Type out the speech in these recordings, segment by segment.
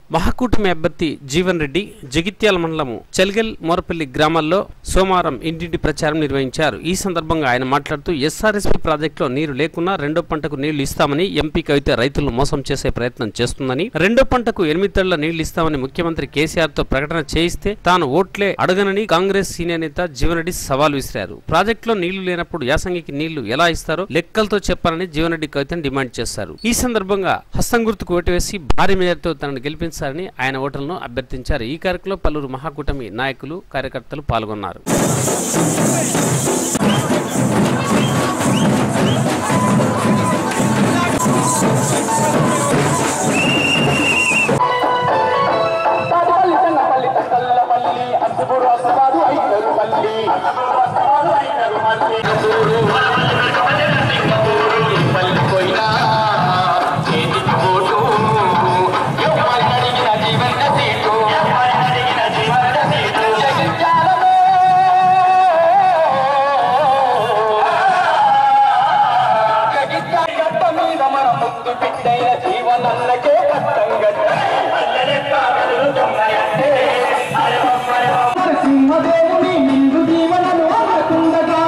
మహాకూటమి అభ్యర్థి జీవన్ రెడ్డి జగిత్యాల మండలము చెల్గల్ మోరపల్లి గ్రామాల్లో సోమవారం ఇంటింటి ప్రచారం నిర్వహించారు ఈ సందర్భంగా ఆయన మాట్లాడుతూ ఎస్ఆర్ఎస్పీ ప్రాజెక్టులో నీరు లేకున్నా రెండో పంటకు నీళ్లు ఇస్తామని ఎంపీ కవిత రైతులను మోసం చేసే ప్రయత్నం చేస్తుందని రెండో పంటకు ఎనిమిది తళ్ల నీళ్లు ఇస్తామని ముఖ్యమంత్రి కేసీఆర్ తో ప్రకటన చేయిస్తే తాను ఓట్లే అడగనని కాంగ్రెస్ సీనియర్ నేత జీవన్ రెడ్డి సవాల్ విసిరారు ప్రాజెక్టులో నీళ్లు లేనప్పుడు యాసంగికి నీళ్లు ఎలా ఇస్తారో లెక్కలతో చెప్పాలని జీవన్ రెడ్డి కవితను డిమాండ్ చేశారు ఈ సందర్భంగా హస్తం గుర్తుకు ఓటు వేసి భారీ మేరతో తనను గెలిపించాలని ఆయన ఓటర్లను అభ్యర్థించారు ఈ కార్యక్రమంలో పలువురు మహాకూటమి నాయకులు కార్యకర్తలు పాల్గొన్నారు తాటిపల్లి చెన్నపల్లి తక్కల్లపల్లి అద్దెపూరు వసవాడు ఐదు పల్లి వసవాడు ఐదు పల్లి పల్లి పోయినా చేతికి పోటు ఎవరిని అడిగిన జీవన సీటు ఎవరిని అడిగిన జీవన సీటు జగిత్యాలలో జగిత్యాల గడ్డ మీద మన ముద్దు బిడ్డైన జీవనన్నకే కష్టం గడ్డ సింహదేవుని నిండు జీవనను ఆకుండగా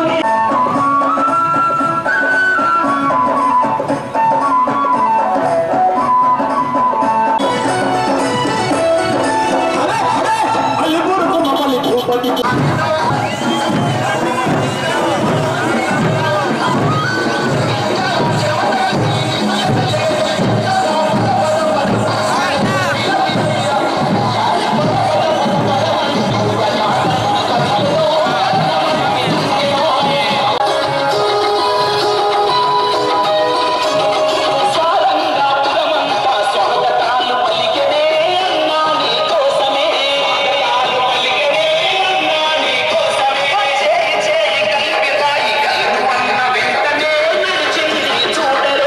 స్వారంగాపురమంతా స్వాగతాలు పలికెనే అన్నా నీ కోసమే స్వాగతాలు పలికెనే అన్నా నీ కోసమే చేయి చేయి కలిపి రాయి కలుపు అన్న వెంటనే నడిచింది చూడరు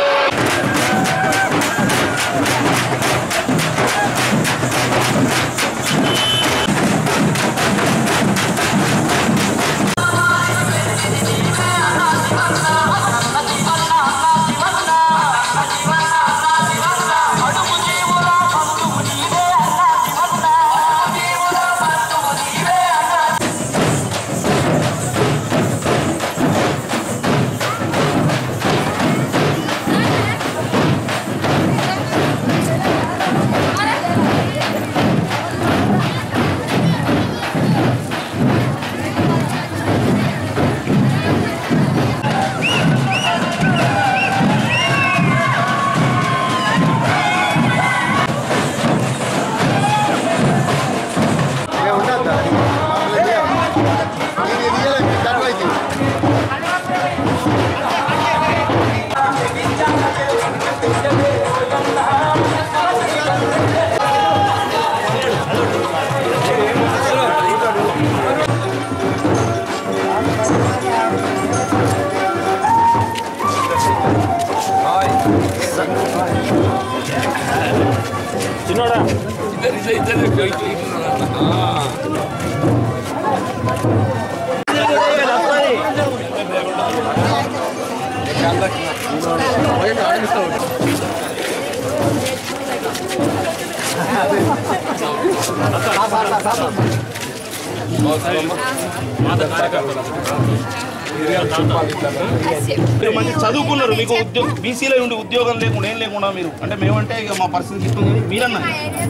మీరు మంచి చదువుకున్నారు మీకు ఉద్యోగం బీసీలో ఉండి ఉద్యోగం లేకుండా ఏం లేకుండా మీరు అంటే మేమంటే ఇక మా పరిస్థితి ఇస్తుంది మీరన్నా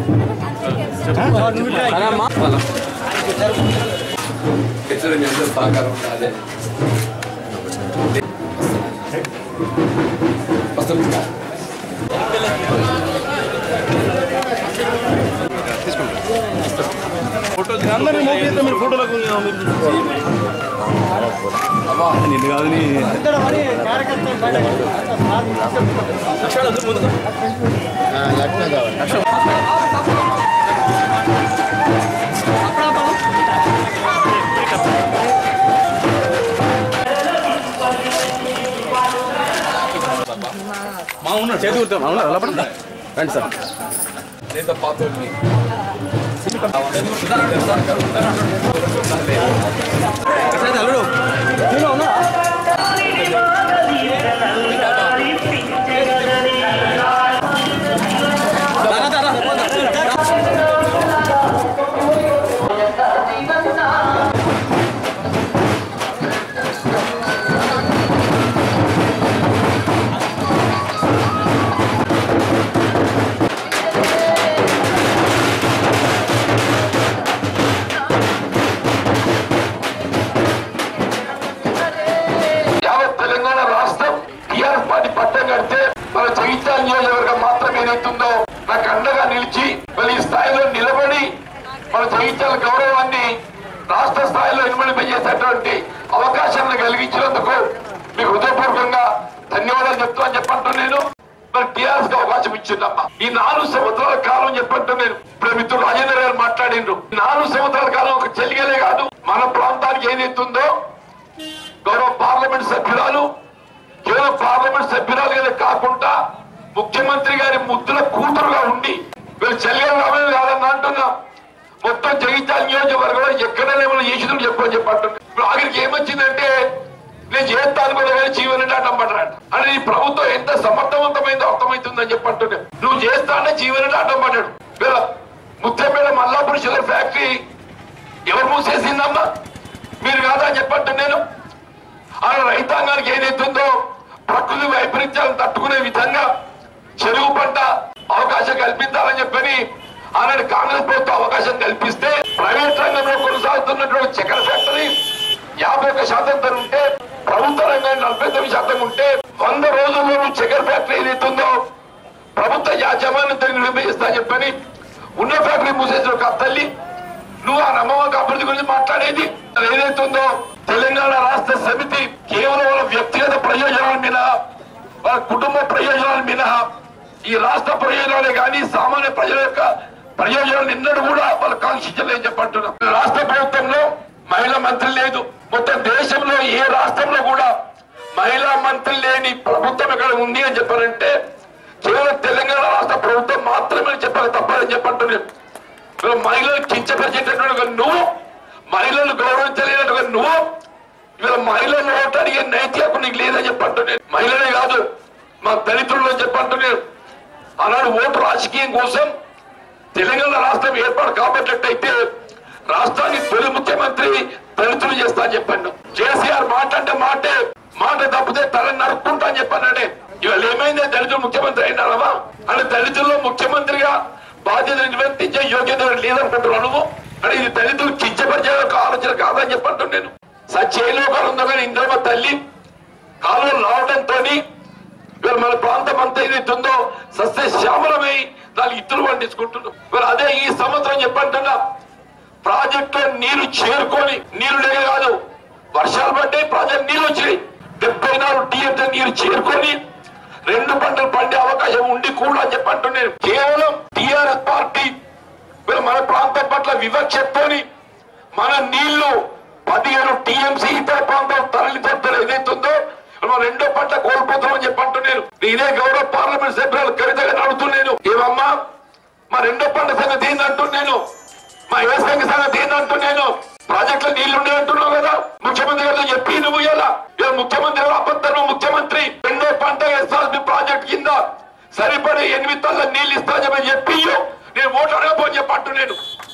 ఖచ్చితంగా మీ అందరూ సహకారం ఉండాలి వస్తాం ఫోటో అందరినీ మోపు చేస్తే మీరు ఫోటోలకు మీరు నిన్ను కాదు నీ మా ఉన్నాడు చేతి కుడతాం అవునా అలా పడుతుందా రండి సార్ లేదా పాతోళ్ళని అల్లుడు మనకు అండగా నిలిచి మళ్ళీ ఈ స్థాయిలో నిలబడి మన జయించాల గౌరవాన్ని రాష్ట్ర స్థాయిలో ఇన్వెంటింపజేసేటువంటి అవకాశాలను కలిగించినందుకు మీకు హృదయపూర్వకంగా ధన్యవాదాలు చెప్తా అని చెప్పంటూ నేను మరి టీఆర్ఎస్ కి అవకాశం ఇచ్చిందమ్మా ఈ నాలుగు సంవత్సరాల కాలం చెప్పంటూ నేను ఇప్పుడు మిత్రుడు రాజేంద్ర గారు మాట్లాడిండ్రు ఈ నాలుగు సంవత్సరాల కాలం ఒక చెలిగలే కాదు మన ప్రాంతానికి ఏదైతుందో గౌరవ పార్లమెంట్ సభ్యురాలు కేవలం పార్లమెంట్ సభ్యురాలుగానే కాకుండా ముఖ్యమంత్రి గారి ముద్దుల కూతురుగా ఉండి వీళ్ళు చెల్లెలు రామని కాదని అంటున్నా మొత్తం జగిత్యాల నియోజకవర్గంలో ఎక్కడైనా ఏమైనా చేసిందని చెప్పని చెప్పంటున్నా ఇప్పుడు ఆఖరికి ఏమొచ్చిందంటే నేను చేస్తాను కూడా కానీ జీవన అడ్డంపడ్డాడు అంటే ఈ ప్రభుత్వం ఎంత సమర్థవంతమైందో అర్థమవుతుందని చెప్పంటున్నా నువ్వు చేస్తా అంటే జీవన అడ్డంపడ్డాడు వీళ్ళ ముత్తేపేట మల్లాపురి షుగర్ ఫ్యాక్టరీ ఎవరు మూసేసిందమ్మా మీరు కాదా చెప్పండి నేను ఆ రైతాంగానికి ఏదైతుందో ప్రకృతి వైపరీత్యాలను తట్టుకునే విధంగా చెరువు పంట అవకాశం కల్పించాలని చెప్పని ఆనాడు కాంగ్రెస్ ప్రభుత్వం అవకాశం కల్పిస్తే ప్రైవేట్ రంగంలో కొనసాగుతున్నటువంటి చక్కెర ఫ్యాక్టరీ యాభై ఒక్క శాతం ధర ఉంటే ప్రభుత్వ రంగంలో నలభై తొమ్మిది శాతం ఉంటే వంద రోజుల్లో చక్కెర ఫ్యాక్టరీ ఏదైతుందో ప్రభుత్వ యాజమాన్యంతో నిర్వహిస్తా చెప్పని ఉన్న ఫ్యాక్టరీ మూసేసిన ఒక తల్లి నువ్వు ఆ నమ్మక అభివృద్ధి గురించి మాట్లాడేది అది ఏదైతుందో తెలంగాణ రాష్ట్ర సమితి కేవలం వాళ్ళ వ్యక్తిగత ప్రయోజనాల మీద వాళ్ళ కుటుంబ ప్రయోజనాల మీద ఈ రాష్ట్ర ప్రయోజనాలే కానీ సామాన్య ప్రజల యొక్క ప్రయోజనాలు నిన్నడు కూడా వాళ్ళు కాంక్షించలేని చెప్పంటున్నాం రాష్ట్ర ప్రభుత్వంలో మహిళా మంత్రి లేదు మొత్తం దేశంలో ఏ రాష్ట్రంలో కూడా మహిళా మంత్రి లేని ప్రభుత్వం ఇక్కడ ఉంది అని చెప్పారంటే కేవలం తెలంగాణ రాష్ట్ర ప్రభుత్వం మాత్రమే చెప్పాలి తప్పని చెప్పంటున్నాను ఇవాళ మహిళలు కించపరిచేటటువంటి ఒక నువ్వు మహిళలు గౌరవించలేనటువంటి ఒక నువ్వు ఇవాళ మహిళలు ఓటు అడిగే నైతిక నీకు లేదని చెప్పంటూ నేను మహిళనే కాదు మా దళితుల్లో చెప్పంటూ నేను ఆనాడు ఓటు రాజకీయం కోసం తెలంగాణ రాష్ట్రం ఏర్పాటు కాబట్టయితే రాష్ట్రాన్ని తొలి ముఖ్యమంత్రి దళితులు చేస్తా అని చెప్పాను కేసీఆర్ మాట అంటే మాటే మాట తప్పితే తల నరుక్కుంటా అని చెప్పానంటే ఇవాళ ఏమైంది దళితులు ముఖ్యమంత్రి అయినారవా అంటే దళితుల్లో ముఖ్యమంత్రిగా బాధ్యత నిర్వర్తించే యోగ్యత లేదనుకుంటున్నావు నువ్వు అంటే ఇది దళితులు కించపరిచే ఒక ఆలోచన కాదని చెప్పంటూ నేను సత్యలోకాలు ఉందో కానీ ఇంద్రమ్మ తల్లి కాలువలు రావడంతో ఇవాళ మన ప్రాంతం అంతా ఏదైతుందో సస్య శ్యామలమై దానికి ఇద్దరు పండించుకుంటున్నాం మరి అదే ఈ సంవత్సరం చెప్పంటున్నా ప్రాజెక్టులో నీరు చేరుకొని నీరు లేక కాదు వర్షాలు పడ్డాయి ప్రాజెక్ట్ నీళ్ళు వచ్చినాయి డెబ్బై నాలుగు టీఎంసీ నీరు చేరుకొని రెండు పంటలు పండే అవకాశం ఉండి కూడా అని చెప్పంటున్నాను కేవలం టిఆర్ఎస్ పార్టీ వీళ్ళు మన ప్రాంతం పట్ల వివక్షతోని మన నీళ్లు పదిహేను టీఎంసీ ఇతర ప్రాంతాలు తరలించడం ఏదైతుందో మనం రెండో పంట కోల్పోతామని చెప్పంటున్నాను ఇదే గౌరవ పార్లమెంట్ సభ్యులు కవిత గారిని అడుగుతున్నాను ఏమమ్మా మా రెండో పంట సంగతి ఏందంటున్నాను మా వ్యవసాయ సంగతి ఏందంటున్నాను ప్రాజెక్టులో నీళ్లు ఉన్నాయి అంటున్నావు కదా ముఖ్యమంత్రి గారితో చెప్పి నువ్వు ఇలా ఇలా ముఖ్యమంత్రి గారు అబద్ధం ముఖ్యమంత్రి రెండో పంట ఎస్ఆర్బి ప్రాజెక్ట్ కింద సరిపడే ఎనిమిది తల్ల నీళ్లు ఇస్తానని చెప్పి నేను ఓటు అడగబోని చెప్పంటు నేను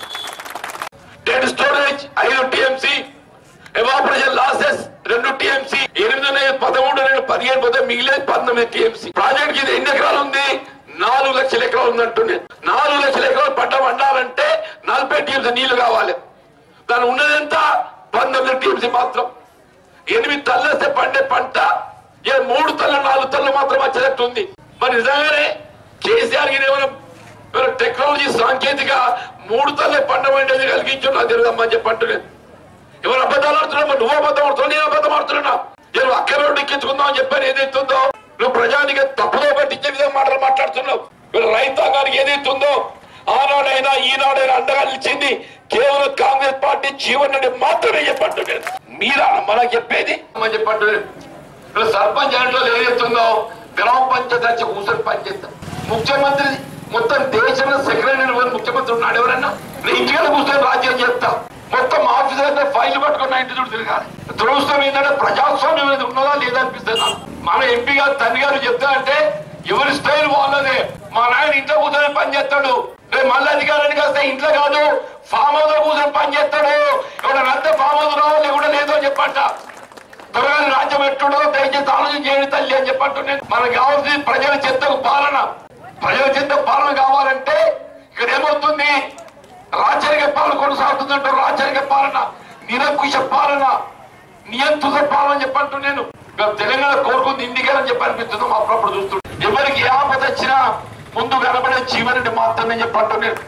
డెడ్ స్టోరేజ్ ఐదు టీఎంసీ ఎవాపరేషన్ లాసెస్ రెండు టీఎంసీ ఎనిమిది ఉన్నాయి పదమూడు రెండు పదిహేను పోతే మిగిలేదు పంతొమ్మిది టీఎంసీ ప్రాజెక్ట్ కి ఎన్ని ఎకరాలు ఉంది నాలుగు లక్షల ఎకరాలు ఉంది అంటుంది నాలుగు లక్షల ఎకరాలు పంట పండాలంటే నలభై టీఎంసీ నీళ్లు కావాలి దాని ఉన్నది ఎంత పంతొమ్మిది టీఎంసీ మాత్రం ఎనిమిది తల్లేస్తే పండే పంట ఏ మూడు తల్ల నాలుగు తల్లు మాత్రం వచ్చేటట్టు ఉంది మరి నిజంగానే కేసీఆర్ కి ఏమైనా ఏమైనా టెక్నాలజీ సాంకేతిక మూడు తల్లే పంట పండేది కలిగించు నాకు తెలియదమ్మా చెప్పంటున్నాను ఎవరు అబద్ధాలు ఆడుతున్నా నువ్వు అబద్ధం ఆడుతున్నావు నేను అబద్ధం ఆడుతున్నా నేను అక్కడ రోడ్డు ఎక్కించుకుందాం అని చెప్పాను ఏదైతుందో నువ్వు ప్రజానికి తప్పుదో పట్టించే విధంగా మాటలు మాట్లాడుతున్నావు వీళ్ళు రైతాంగానికి ఏదైతుందో ఆనాడైనా ఈనాడైనా అండగా నిలిచింది కేవలం కాంగ్రెస్ పార్టీ జీవన్ రెడ్డి మాత్రమే చెప్పంటున్నాను మీరా మనకు చెప్పేది అని చెప్పంటున్నాను వీళ్ళు సర్పంచ్ అంటే ఏదైతుందో గ్రామ పంచాయతీ వచ్చి కూర్చొని పనిచేస్తాం ముఖ్యమంత్రి మొత్తం దేశంలో సెక్రటరీ ముఖ్యమంత్రి ఉన్నాడు ఎవరన్నా నేను ఇంటికి కూర్చొని రాజ్యం చేస్తా మొత్తం ఆఫీసర్ అయితే ఫైల్ పట్టుకుని నా ఇంటి చుట్టూ తిరగాలి దురదృష్టం ఏంటంటే ప్రజాస్వామ్యం అనేది ఉన్నదా లేదా అనిపిస్తుంది నాకు మన ఎంపీ గారు తండ్రి గారు చెప్తా అంటే ఎవరి స్టైల్ వాళ్ళదే మా నాయన ఇంట్లో కూర్చొని పని చేస్తాడు రేపు మళ్ళీ అధికారానికి వస్తే ఇంట్లో కాదు ఫామ్ హౌస్ లో కూర్చొని పని చేస్తాడు ఎవడన్నా అంతే ఫామ్ హౌస్ రావాలి కూడా లేదో అని చెప్పంట త్వరగా రాజ్యం ఎట్టుండో దయచేసి ఆలోచన చేయండి తల్లి అని చెప్పంటున్నాను మనకు కావాల్సింది ప్రజల చెత్తకు పాలన ప్రజల చెత్త పాలన కావాలంటే ఇక్కడ ఏమవుతుంది రాచరిక పాలన కొనసాగుతుందంటే రాచరిక పాలన నిరంకుశ పాలన నియంత్రిత పాలన చెప్పంటూ నేను మేము తెలంగాణ కోరుకుంది ఇండికేనని చెప్పి అనిపిస్తుంది అప్పుడప్పుడు చూస్తుంటే ఎవరికి ఏ ఆపద వచ్చినా ముందు కనబడే జీవనుడి మాత్రమే చెప్పంటున్నాడు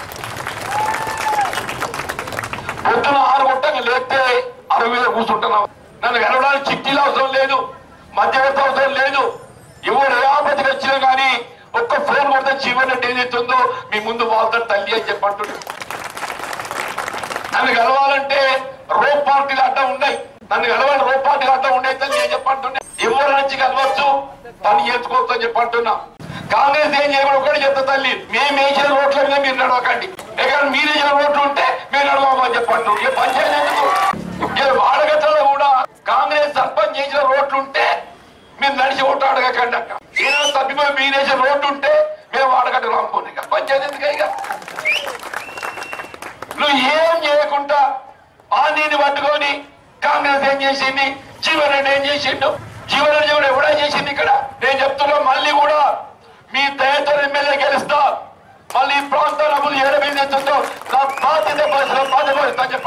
పొద్దున ఆరు గంటలకు లేస్తే అరుగు మీద కూర్చుంటున్నావు నన్ను కలవడానికి చిట్టీలు అవసరం లేదు మధ్యవర్తి అవసరం లేదు ఎవరు ఏపతికి వచ్చినా కానీ ఒక్క ఫోన్ కొడితే జీవన్ రెడ్డి ఏదైతుందో మీ ముందు వాళ్ళతో తల్లి అని చెప్పంటున్నాడు నన్ను కలవాలంటే రోప్ పార్టీలు అడ్డం ఉన్నాయి నన్ను కలవాలి రోప్ పార్టీలు అడ్డం ఉండేది నేను చెప్పంటున్నా ఎవరు నుంచి కలవచ్చు పని చేసుకోవచ్చు అని చెప్పంటున్నా కాంగ్రెస్ ఏం చేయకుండా ఒకటి చెప్తా తల్లి మేము వేసిన రోడ్ల మీద మీరు నడవకండి ఎక్కడ మీరు వేసిన రోడ్లు ఉంటే మేము నడవమని చెప్పండి ఏ పంచాయతీ ఎందుకు ఏ వాడగట్టలో కూడా కాంగ్రెస్ సర్పంచ్ చేసిన రోడ్లు ఉంటే మీరు నడిచి ఓటు అడగకండి అక్క ఈరోజు తప్పిపోయి మీరు వేసిన రోడ్డు ఉంటే మేము వాడగట్ట రాకపోతే ఇక పంచాయతీ ఎందుకు ఇక నువ్వు ఏం చేయకుండా ఆ నీని పట్టుకొని కాంగ్రెస్ ఏం చేసింది జీవన్ రెడ్డి ఏం చేసిండు జీవన్ రెడ్డి కూడా ఎవడా చేసింది ఇక్కడ నేను చెప్తున్నా మళ్ళీ కూడా మీ దయతో ఎమ్మెల్యే గెలుస్తా మళ్ళీ ఈ ప్రాంతాల అభివృద్ధి ఏడబిందుతో నా బాధ్యత బాధ్యత బాధ్యత చెప్పండి